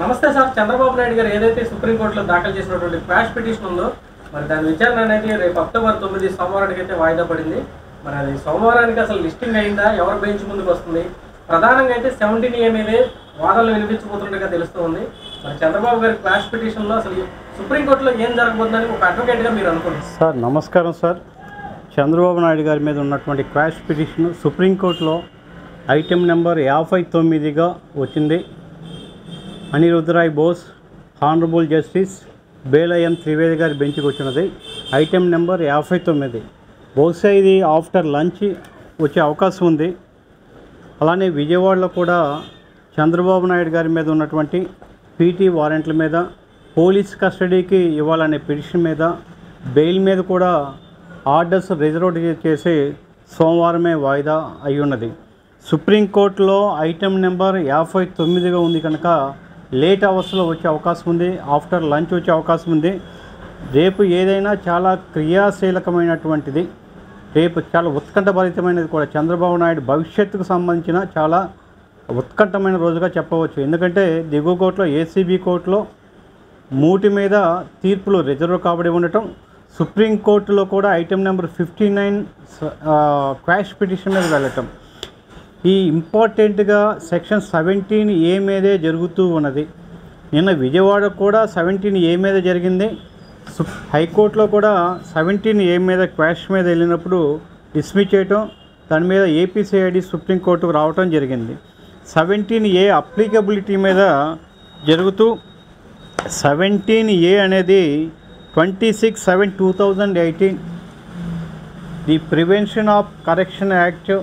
నమస్తే సార్ చంద్రబాబు నాయుడు గారు ఏదైతే సుప్రీంకోర్టులో దాఖలు చేసినటువంటి క్వాష్ పిటిషన్ ఉందో మరి దాని విచారణ అనేది రేపు అక్టోబర్ తొమ్మిది సోమవారానికి అయితే వాయిదా పడింది మరి అది సోమవారానికి అసలు లిస్టింగ్ అయిందా ఎవరు బెంచ్ ముందుకు వస్తుంది ప్రధానంగా అయితే సెవెంటీన్ ఏ మీదే వాదనలు వినిపించబోతున్నట్టుగా తెలుస్తూ ఉంది మరి చంద్రబాబు గారి క్వాష్ పిటిషన్లో అసలు సుప్రీంకోర్టులో ఏం జరగబోతుందని ఒక అడ్వకేట్గా మీరు అనుకుంటున్నారు సార్ నమస్కారం సార్ చంద్రబాబు నాయుడు గారి మీద ఉన్నటువంటి క్వాష్ పిటిషన్ సుప్రీంకోర్టులో ఐటెం నెంబర్ యాభై తొమ్మిదిగా వచ్చింది అనిరుద్ధరాయ్ బోస్ హానరబుల్ జస్టిస్ బేలయం త్రివేది గారి బెంచ్కి వచ్చినది ఐటెం నెంబర్ యాభై తొమ్మిది బహుశా ఇది ఆఫ్టర్ లంచ్ వచ్చే అవకాశం ఉంది అలానే విజయవాడలో కూడా చంద్రబాబు నాయుడు గారి మీద ఉన్నటువంటి పీటీ వారెంట్ల మీద పోలీస్ కస్టడీకి ఇవ్వాలనే పిటిషన్ మీద బెయిల్ మీద కూడా ఆర్డర్స్ రిజర్వ్ చేసి సోమవారమే వాయిదా అయి ఉన్నది సుప్రీంకోర్టులో ఐటెం నెంబర్ యాభై తొమ్మిదిగా ఉంది కనుక లేట్ అవర్స్లో వచ్చే అవకాశం ఉంది ఆఫ్టర్ లంచ్ వచ్చే అవకాశం ఉంది రేపు ఏదైనా చాలా క్రియాశీలకమైనటువంటిది రేపు చాలా ఉత్కంఠభరితమైనది కూడా చంద్రబాబు నాయుడు భవిష్యత్తుకు సంబంధించిన చాలా ఉత్కంఠమైన రోజుగా చెప్పవచ్చు ఎందుకంటే దిగువ కోర్టులో ఏసీబీ కోర్టులో మూటి మీద తీర్పులు రిజర్వ్ కాబడి ఉండటం సుప్రీంకోర్టులో కూడా item number fifty nine quash petition మీద వెళ్ళటం ఈ ఇంపార్టెంట్గా సెక్షన్ సెవెంటీన్ ఏ మీదే జరుగుతూ ఉన్నది నిన్న విజయవాడ కూడా సెవెంటీన్ ఏ మీద జరిగింది సు హైకోర్టులో కూడా సెవెంటీన్ ఏ మీద క్వాష్ మీద వెళ్ళినప్పుడు డిస్మిస్ చేయటం దాని మీద ఏపీసీఐడి సుప్రీంకోర్టుకు రావటం జరిగింది సెవెంటీన్ ఏ అప్లికబిలిటీ మీద జరుగుతూ సెవెంటీన్ ఏ అనేది twenty six seven two thousand eighteen the prevention of correction act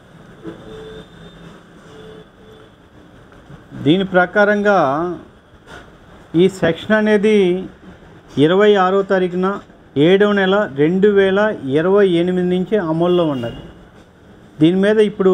దీని ప్రకారంగా ఈ సెక్షన్ అనేది ఇరవై ఆరో తారీఖున ఏడవ నెల రెండు వేల ఇరవై ఎనిమిది నుంచి అమల్లో ఉన్నది దీని మీద ఇప్పుడు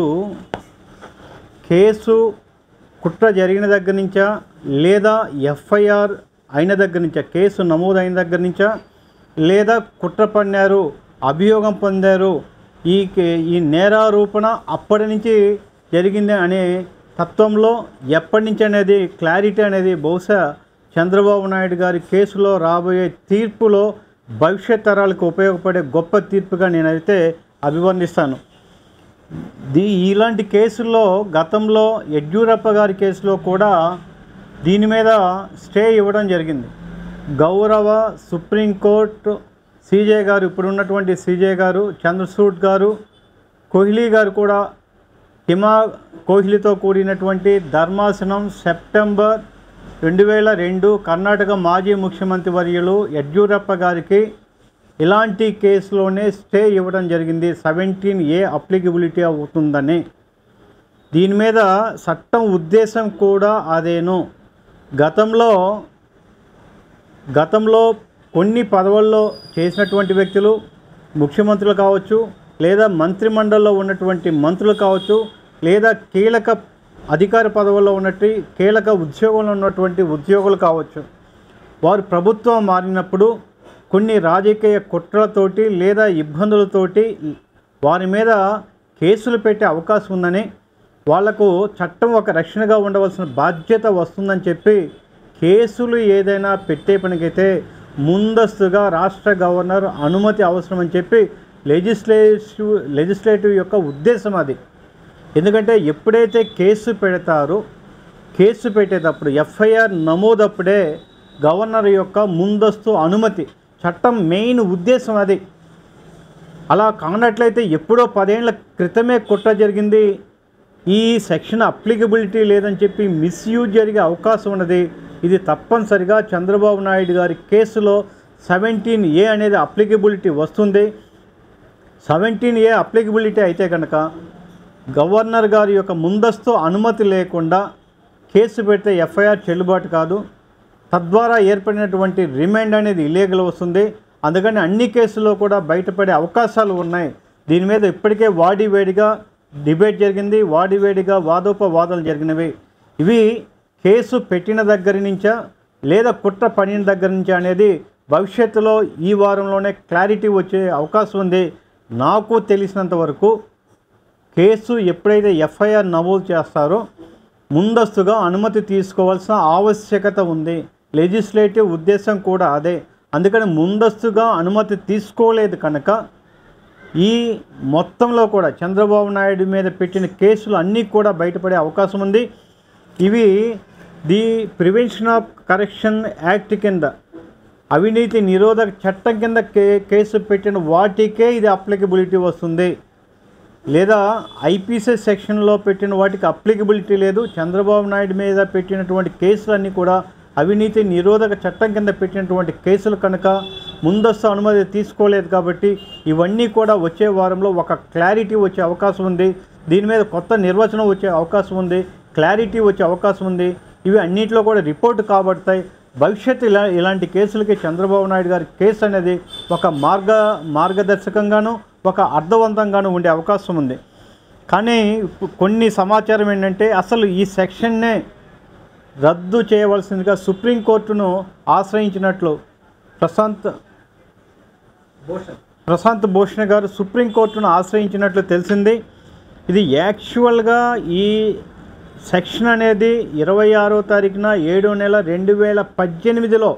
కేసు కుట్ర జరిగిన దగ్గర నుంచా లేదా ఎఫ్ఐఆర్ అయిన దగ్గర నుంచా కేసు నమోదైన దగ్గర నుంచా లేదా కుట్ర పడినారు అభియోగం పొందారు ఈ కే- ఈ నేరారూపణ అప్పటి నుంచి జరిగింది అనే తత్వంలో ఎప్పటి నుంచి అనేది క్లారిటీ అనేది బహుశా చంద్రబాబు నాయుడు గారి కేసులో రాబోయే తీర్పులో భవిష్యత్ తరాలకు ఉపయోగపడే గొప్ప తీర్పుగా నేనైతే అభివర్ణిస్తాను దీ ఇలాంటి కేసుల్లో గతంలో యడ్యూరప్ప గారి కేసులో కూడా దీని మీద స్టే ఇవ్వడం జరిగింది గౌరవ సుప్రీంకోర్టు సీజే గారు ఇప్పుడున్నటువంటి సీజే గారు చంద్రసూడ్ గారు కోహ్లీ గారు కూడా హిమా కోహ్లీతో కూడినటువంటి ధర్మాసనం సెప్టెంబర్ రెండు వేల రెండు కర్ణాటక మాజీ ముఖ్యమంత్రి వర్యులు యడ్యూరప్ప గారికి ఇలాంటి కేసులోనే స్టే ఇవ్వడం జరిగింది సెవెంటీన్ ఏ అప్లికబిలిటీ అవుతుందని దీని మీద చట్టం ఉద్దేశం కూడా అదేను గతంలో గతంలో కొన్ని పదవుల్లో చేసినటువంటి వ్యక్తులు ముఖ్యమంత్రులు కావచ్చు లేదా మంత్రిమండలిలో ఉన్నటువంటి మంత్రులు కావచ్చు లేదా కీలక అధికార పదవుల్లో ఉన్నట్టు కీలక ఉద్యోగంలో ఉన్నటువంటి ఉద్యోగులు కావచ్చు వారు ప్రభుత్వం మారినప్పుడు కొన్ని రాజకీయ కుట్రలతోటి లేదా ఇబ్బందులతోటి వారి మీద కేసులు పెట్టే అవకాశం ఉందని వాళ్లకు చట్టం ఒక రక్షణగా ఉండవలసిన బాధ్యత వస్తుందని చెప్పి కేసులు ఏదైనా పెట్టే పనికైతే ముందస్తుగా రాష్ట్ర గవర్నర్ అనుమతి అవసరమని చెప్పి లెజిస్లేటివ్ లెజిస్లేటివ్ యొక్క ఉద్దేశం అది ఎందుకంటే ఎప్పుడైతే కేసు పెడతారో కేసు పెట్టేటప్పుడు ఎఫ్ఐఆర్ నమోదప్పుడే గవర్నర్ యొక్క ముందస్తు అనుమతి చట్టం మెయిన్ ఉద్దేశం అది అలా కానట్లయితే ఎప్పుడో పదేళ్ల క్రితమే కుట్ర జరిగింది ఈ సెక్షన్ అప్లికబిలిటీ లేదని చెప్పి మిస్యూజ్ జరిగే అవకాశం ఉన్నది ఇది తప్పనిసరిగా చంద్రబాబు నాయుడు గారి కేసులో సెవెంటీన్ ఏ అనేది అప్లికబిలిటీ వస్తుంది సెవెంటీన్ ఏ అప్లికబిలిటీ అయితే కనుక గవర్నర్ గారి యొక్క ముందస్తు అనుమతి లేకుండా కేసు పెడితే ఎఫ్ఐఆర్ చెల్లుబాటు కాదు తద్వారా ఏర్పడినటువంటి రిమైండ్ అనేది ఇల్లీగల్ వస్తుంది అందుకని అన్ని కేసుల్లో కూడా బయటపడే అవకాశాలు ఉన్నాయి దీని మీద ఇప్పటికే వాడి వేడిగా డిబేట్ జరిగింది వాడి వేడిగా వాదోపవాదాలు జరిగినవి ఇవి కేసు పెట్టిన దగ్గర నుంచా లేదా కుట్ర పడిన దగ్గర నుంచా అనేది భవిష్యత్తులో ఈ వారంలోనే క్లారిటీ వచ్చే అవకాశం ఉంది నాకు తెలిసినంత వరకు కేసు ఎప్పుడైతే ఎఫ్ఐఆర్ నమోదు చేస్తారో ముందస్తుగా అనుమతి తీసుకోవాల్సిన ఆవశ్యకత ఉంది లెజిస్లేటివ్ ఉద్దేశం కూడా అదే అందుకని ముందస్తుగా అనుమతి తీసుకోలేదు కనుక ఈ మొత్తంలో కూడా చంద్రబాబు నాయుడు మీద పెట్టిన కేసులు అన్నీ కూడా బయటపడే అవకాశం ఉంది ఇవి the prevention of correction act కింద అవినీతి నిరోధక చట్టం కింద కే కేసు పెట్టిన వాటికే ఇది అప్లికబిలిటీ వస్తుంది లేదా ఐపీసీ సెక్షన్లో పెట్టిన వాటికి అప్లికబిలిటీ లేదు చంద్రబాబు నాయుడు మీద పెట్టినటువంటి కేసులన్నీ కూడా అవినీతి నిరోధక చట్టం కింద పెట్టినటువంటి కేసులు కనుక ముందస్తు అనుమతి తీసుకోలేదు కాబట్టి ఇవన్నీ కూడా వచ్చే వారంలో ఒక క్లారిటీ వచ్చే అవకాశం ఉంది దీని మీద కొత్త నిర్వచనం వచ్చే అవకాశం ఉంది క్లారిటీ వచ్చే అవకాశం ఉంది ఇవి అన్నింటిలో కూడా రిపోర్ట్ కాబడతాయి భవిష్యత్తు ఇలా ఇలాంటి కేసులకి చంద్రబాబు నాయుడు గారి కేసు అనేది ఒక మార్గ మార్గదర్శకంగాను ఒక అర్థవంతంగాను ఉండే అవకాశం ఉంది కానీ ఇప్పు- కొన్ని సమాచారం ఏంటంటే అసలు ఈ సెక్షన్నే రద్దు చేయవలసిందిగా సుప్రీంకోర్టును ఆశ్రయించినట్లు ప్రశాంత్ భూషణ్ ప్రశాంత్ భూషణ్ గారు సుప్రీంకోర్టును ఆశ్రయించినట్లు తెలిసింది ఇది యాక్చువల్గా ఈ సెక్షన్ అనేది ఇరవై ఆరో తారీఖున ఏడో నెల రెండు వేల పద్దెనిమిదిలో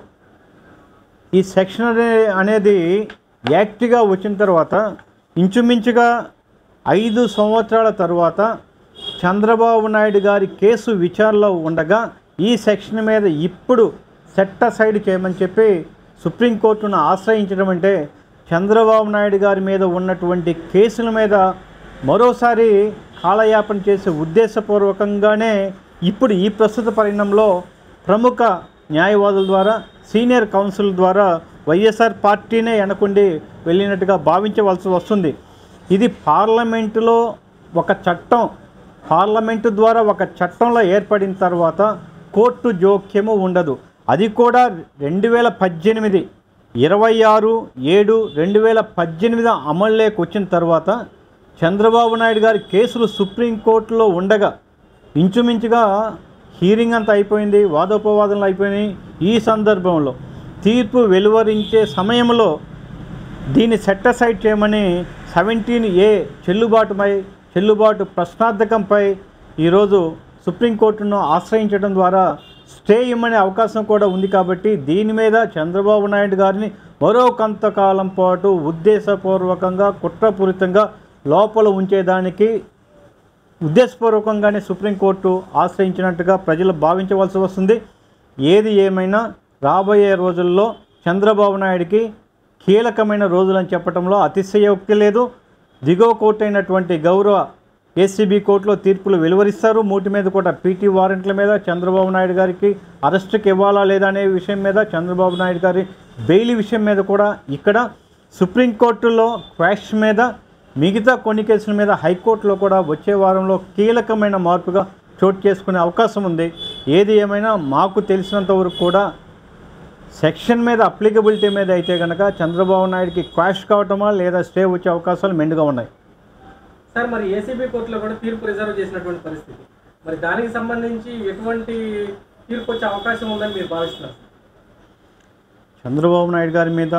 ఈ సెక్షన్ అనే- అనేది యాక్ట్గా వచ్చిన తర్వాత ఇంచుమించుగా ఐదు సంవత్సరాల తర్వాత చంద్రబాబు నాయుడు గారి కేసు విచారణలో ఉండగా ఈ సెక్షన్ మీద ఇప్పుడు సెట్ సైడ్ చేయమని చెప్పి సుప్రీంకోర్టును ఆశ్రయించడం అంటే చంద్రబాబు నాయుడు గారి మీద ఉన్నటువంటి కేసుల మీద మరోసారి కాలయాపన చేసే ఉద్దేశపూర్వకంగానే ఇప్పుడు ఈ ప్రస్తుత పరిణామంలో ప్రముఖ న్యాయవాదుల ద్వారా సీనియర్ కౌన్సిల్ ద్వారా వైఎస్ఆర్ పార్టీనే వెనకుండి వెళ్ళినట్టుగా భావించవలసి వస్తుంది ఇది పార్లమెంటులో ఒక చట్టం పార్లమెంటు ద్వారా ఒక చట్టంలో ఏర్పడిన తర్వాత కోర్టు జోక్యము ఉండదు అది కూడా రెండు వేల పద్దెనిమిది ఇరవై ఆరు ఏడు రెండు వేల పద్దెనిమిది అమల్లోకి వచ్చిన తర్వాత చంద్రబాబు నాయుడు గారి కేసులు సుప్రీంకోర్టులో ఉండగా ఇంచుమించుగా హీరింగ్ అంతా అయిపోయింది వాదోపవాదనలు అయిపోయినాయి ఈ సందర్భంలో తీర్పు వెలువరించే సమయంలో దీన్ని సెట్ అసైడ్ చేయమని సెవెంటీన్ ఏ చెల్లుబాటుపై చెల్లుబాటు ప్రశ్నార్థకంపై ఈరోజు సుప్రీంకోర్టును ఆశ్రయించడం ద్వారా స్టే ఇమ్మనే అవకాశం కూడా ఉంది కాబట్టి దీని మీద చంద్రబాబు నాయుడు గారిని మరో కొంతకాలం పాటు ఉద్దేశపూర్వకంగా కుట్రపూరితంగా లోపల ఉంచేదానికి ఉద్దేశపూర్వకంగానే సుప్రీంకోర్టు ఆశ్రయించినట్టుగా ప్రజలు భావించవలసి వస్తుంది ఏది ఏమైనా రాబోయే రోజుల్లో చంద్రబాబు నాయుడికి కీలకమైన రోజులని చెప్పడంలో అతిశయోక్తి లేదు దిగువ కోర్టు అయినటువంటి గౌరవ ఏసీబీ కోర్టులో తీర్పులు వెలువరిస్తారు మూటి మీద కూడా పీటీ వారెంట్ల మీద చంద్రబాబు నాయుడు గారికి అరెస్టుకి ఇవ్వాలా లేదా అనే విషయం మీద చంద్రబాబు నాయుడు గారి బెయిల్ విషయం మీద కూడా ఇక్కడ సుప్రీంకోర్టులో క్వాష్ మీద మిగతా కొన్ని కేసుల మీద హైకోర్టులో కూడా వచ్చే వారంలో కీలకమైన మార్పుగా చోటు చేసుకునే అవకాశం ఉంది ఏది ఏమైనా మాకు తెలిసినంత వరకు కూడా సెక్షన్ మీద అప్లికబిలిటీ మీద అయితే కనుక చంద్రబాబు నాయుడికి క్వాష్ కావటమా లేదా స్టే వచ్చే అవకాశాలు మెండుగా ఉన్నాయి సార్ మరి ఏసీబీ కోర్టులో కూడా తీర్పు రిజర్వ్ చేసినటువంటి పరిస్థితి మరి దానికి సంబంధించి ఎటువంటి తీర్పు వచ్చే అవకాశం ఉందని మీరు భావిస్తున్నారు చంద్రబాబు నాయుడు గారి మీద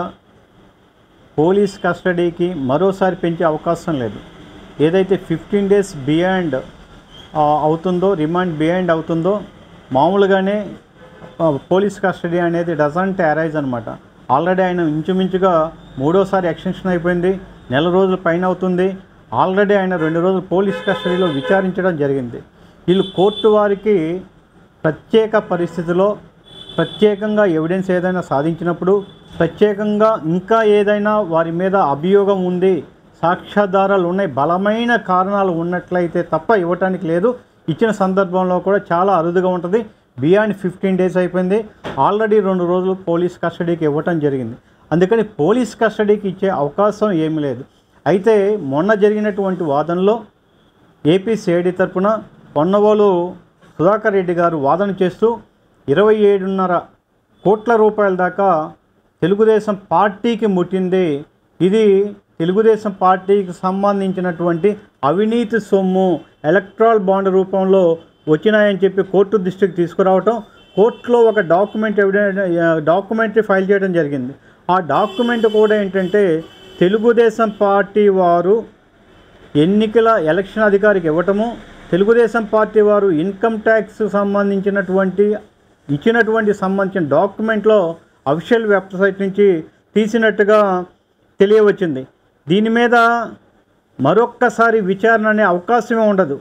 పోలీస్ కస్టడీకి మరోసారి పెంచే అవకాశం లేదు ఏదైతే ఫిఫ్టీన్ డేస్ బియాండ్ అవుతుందో రిమాండ్ బియాండ్ అవుతుందో మామూలుగానే ఆ, పోలీస్ కస్టడీ అనేది డజంట్ అరైజ్ అనమాట ఆల్రెడీ ఆయన ఇంచుమించుగా మూడోసారి ఎక్స్టెన్షన్ అయిపోయింది నెల రోజుల పైన అవుతుంది ఆల్రెడీ ఆయన రెండు రోజులు పోలీస్ కస్టడీలో విచారించడం జరిగింది వీళ్ళు కోర్టు వారికి ప్రత్యేక పరిస్థితిలో ప్రత్యేకంగా ఎవిడెన్స్ ఏదైనా సాధించినప్పుడు ప్రత్యేకంగా ఇంకా ఏదైనా వారి మీద అభియోగం ఉంది సాక్ష్యాధారాలు ఉన్నాయి బలమైన కారణాలు ఉన్నట్లయితే తప్ప ఇవ్వటానికి లేదు ఇచ్చిన సందర్భంలో కూడా చాలా అరుదుగా ఉంటుంది బియాండ్ ఫిఫ్టీన్ డేస్ అయిపోయింది ఆల్రెడీ రెండు రోజులు పోలీస్ కస్టడీకి ఇవ్వటం జరిగింది అందుకని పోలీస్ కస్టడీకి ఇచ్చే అవకాశం ఏమీ లేదు అయితే మొన్న జరిగినటువంటి వాదనలో ఏపీ సిఐడి తరపున పొన్నవోలు సుధాకర్ రెడ్డి గారు వాదన చేస్తూ ఇరవై ఏడున్నర కోట్ల రూపాయల దాకా తెలుగుదేశం పార్టీకి ముట్టింది ఇది తెలుగుదేశం పార్టీకి సంబంధించినటువంటి అవినీతి సొమ్ము ఎలక్ట్రాల్ బాండ్ రూపంలో వచ్చినాయని చెప్పి కోర్టు దృష్టికి తీసుకురావటం కోర్టులో ఒక డాక్యుమెంట్ ఎవిడెన్స్ డాక్యుమెంటరీ ఫైల్ చేయడం జరిగింది ఆ డాక్యుమెంట్ కూడా ఏంటంటే తెలుగుదేశం పార్టీ వారు ఎన్నికల ఎలక్షన్ అధికారికి ఇవ్వటము తెలుగుదేశం పార్టీ వారు ఇన్కమ్ ట్యాక్స్ సంబంధించినటువంటి ఇచ్చినటువంటి సంబంధించిన డాక్యుమెంట్లో అఫీషియల్ వెబ్సైట్ నుంచి తీసినట్టుగా తెలియవచ్చింది దీని మీద మరొక్కసారి విచారణ అనే అవకాశమే ఉండదు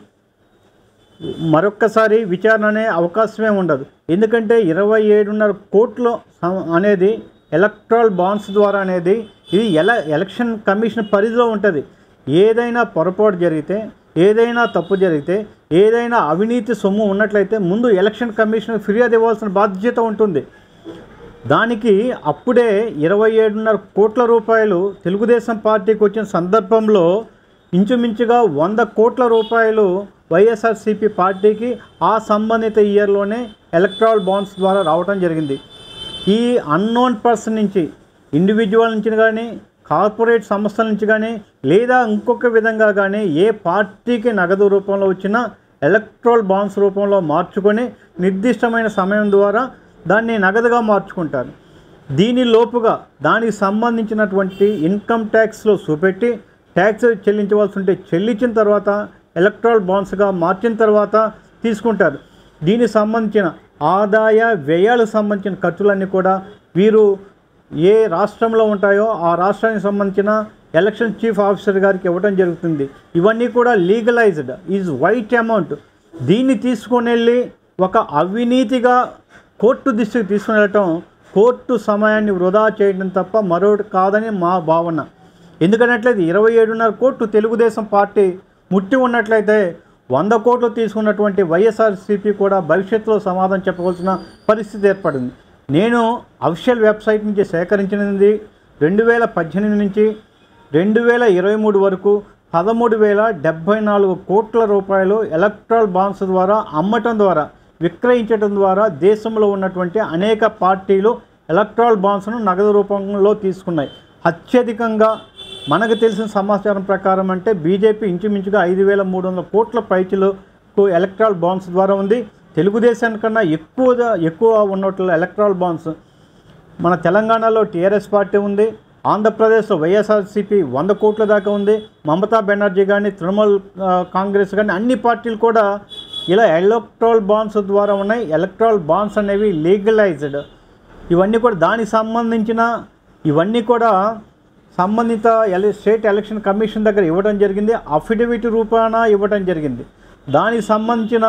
మరొక్కసారి విచారణ అనే అవకాశమే ఉండదు ఎందుకంటే ఇరవై ఏడున్నర కోట్లు సం- అనేది ఎలక్ట్రల్ బాండ్స్ ద్వారా అనేది ఇది ఎల ఎలక్షన్ కమిషన్ పరిధిలో ఉంటుంది ఏదైనా పొరపాటు జరిగితే ఏదైనా తప్పు జరిగితే ఏదైనా అవినీతి సొమ్ము ఉన్నట్లయితే ముందు ఎలక్షన్ కమిషన్ ఫిర్యాదు ఇవ్వాల్సిన బాధ్యత ఉంటుంది దానికి అప్పుడే ఇరవై ఏడున్నర కోట్ల రూపాయలు తెలుగుదేశం పార్టీకి వచ్చిన సందర్భంలో ఇంచుమించుగా వంద కోట్ల రూపాయలు వైఎస్ఆర్సీపీ పార్టీకి ఆ సంబంధిత ఇయర్లోనే ఎలక్ట్రాల్ బాండ్స్ ద్వారా రావటం జరిగింది ఈ అన్నోన్ పర్సన్ నుంచి ఇండివిజువల్ నుంచి కానీ కార్పొరేట్ సంస్థల నుంచి కానీ లేదా ఇంకొక విధంగా కానీ ఏ పార్టీకి నగదు రూపంలో వచ్చినా ఎలక్ట్రల్ బాండ్స్ రూపంలో మార్చుకొని నిర్దిష్టమైన సమయం ద్వారా దాన్ని నగదుగా మార్చుకుంటారు దీని లోపుగా దానికి సంబంధించినటువంటి ఇన్కమ్ ట్యాక్స్లో చూపెట్టి ట్యాక్స్ చెల్లించవలసి ఉంటే చెల్లించిన తర్వాత ఎలక్ట్రల్ బాండ్స్గా మార్చిన తర్వాత తీసుకుంటారు దీనికి సంబంధించిన ఆదాయ వ్యయాలకు సంబంధించిన ఖర్చులన్నీ కూడా వీరు ఏ రాష్ట్రంలో ఉంటాయో ఆ రాష్ట్రానికి సంబంధించిన ఎలక్షన్ చీఫ్ ఆఫీసర్ గారికి ఇవ్వడం జరుగుతుంది ఇవన్నీ కూడా లీగలైజ్డ్ ఈజ్ వైట్ అమౌంట్ దీన్ని తీసుకొని వెళ్ళి ఒక అవినీతిగా కోర్టు దృష్టికి తీసుకుని వెళ్ళటం కోర్టు సమయాన్ని వృధా చేయడం తప్ప మరొకటి కాదని మా భావన ఎందుకనట్లయితే ఇరవై ఏడున్నర కోట్లు తెలుగుదేశం పార్టీ ముట్టి ఉన్నట్లయితే వంద కోట్లు తీసుకున్నటువంటి వైఎస్ఆర్సీపీ కూడా భవిష్యత్తులో సమాధానం చెప్పవలసిన పరిస్థితి ఏర్పడింది నేను అఫిషియల్ వెబ్సైట్ నుంచి సేకరించినది రెండు వేల పద్దెనిమిది నుంచి రెండు వేల ఇరవై మూడు వరకు పదమూడు వేల డెబ్భై నాలుగు కోట్ల రూపాయలు ఎలక్ట్రల్ బాండ్స్ ద్వారా అమ్మటం ద్వారా విక్రయించడం ద్వారా దేశంలో ఉన్నటువంటి అనేక పార్టీలు ఎలక్ట్రల్ బాండ్స్ను నగదు రూపంలో తీసుకున్నాయి అత్యధికంగా మనకు తెలిసిన సమాచారం ప్రకారం అంటే బీజేపీ ఇంచుమించుగా ఐదు వేల మూడు వందల కోట్ల పైచిలకు ఎలక్ట్రాల్ బాండ్స్ ద్వారా ఉంది తెలుగుదేశానికన్నా ఎక్కువగా ఎక్కువ ఉన్నట్లు ఎలక్ట్రాల్ బాండ్స్ మన తెలంగాణలో టీఆర్ఎస్ పార్టీ ఉంది ఆంధ్రప్రదేశ్లో వైఎస్ఆర్సీపీ వంద కోట్ల దాకా ఉంది మమతా బెనర్జీ కానీ తృణమూల్ ఆ, కాంగ్రెస్ కానీ అన్ని పార్టీలు కూడా ఇలా ఎలక్ట్రాల్ బాండ్స్ ద్వారా ఉన్నాయి ఎలక్ట్రాల్ బాండ్స్ అనేవి లీగలైజ్డ్ ఇవన్నీ కూడా దానికి సంబంధించిన ఇవన్నీ కూడా సంబంధిత ఎల స్టేట్ ఎలక్షన్ కమిషన్ దగ్గర ఇవ్వడం జరిగింది అఫిడవిట్ రూపాన ఇవ్వడం జరిగింది దానికి సంబంధించిన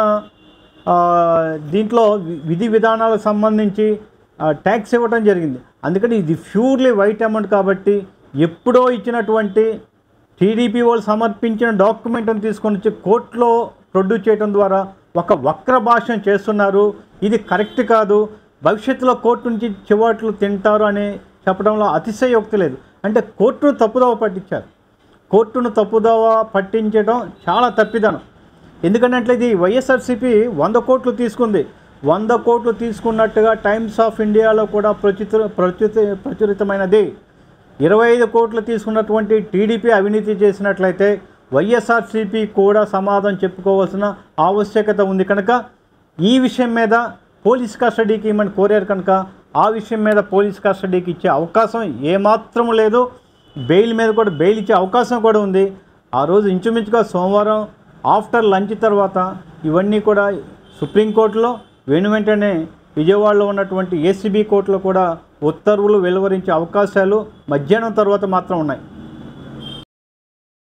ఆ, దీంట్లో వి- విధి విధానాలకు సంబంధించి ఆ, ట్యాక్స్ ఇవ్వడం జరిగింది అందుకని ఇది ప్యూర్లీ వైట్ అమౌంట్ కాబట్టి ఎప్పుడో ఇచ్చినటువంటి టీడీపీ వాళ్ళు సమర్పించిన డాక్యుమెంట్ని తీసుకొని వచ్చి కోర్టులో ప్రొడ్యూస్ చేయడం ద్వారా ఒక వక్ర భాషను చేస్తున్నారు ఇది కరెక్ట్ కాదు భవిష్యత్తులో కోర్టు నుంచి చివాట్లు తింటారు అని చెప్పడంలో అతిశయోక్తి లేదు అంటే కోర్టును తప్పుదోవ పట్టించారు కోర్టును తప్పుదోవ పట్టించడం చాలా తప్పిదనం ఎందుకంటే ఇది వైఎస్ఆర్సీపీ వంద కోట్లు తీసుకుంది వంద కోట్లు తీసుకున్నట్టుగా టైమ్స్ ఆఫ్ ఇండియాలో కూడా ప్రచురిత ప్రచురిత ప్రచురితమైనది ఇరవై ఐదు కోట్లు తీసుకున్నటువంటి టీడీపీ అవినీతి చేసినట్లయితే వైఎస్ఆర్సీపీ కూడా సమాధానం చెప్పుకోవాల్సిన ఆవశ్యకత ఉంది కనుక ఈ విషయం మీద పోలీస్ కస్టడీకి ఇమ్మని కోరారు కనుక ఆ విషయం మీద పోలీస్ కస్టడీకి ఇచ్చే అవకాశం ఏమాత్రం లేదు బెయిల్ మీద కూడా బెయిల్ ఇచ్చే అవకాశం కూడా ఉంది ఆ రోజు ఇంచుమించుగా సోమవారం ఆఫ్టర్ లంచ్ తర్వాత ఇవన్నీ కూడా సుప్రీంకోర్టులో వెను వెంటనే విజయవాడలో ఉన్నటువంటి ఏసీబీ కోర్టులో కూడా ఉత్తర్వులు వెలువరించే అవకాశాలు మధ్యాహ్నం తర్వాత మాత్రం ఉన్నాయి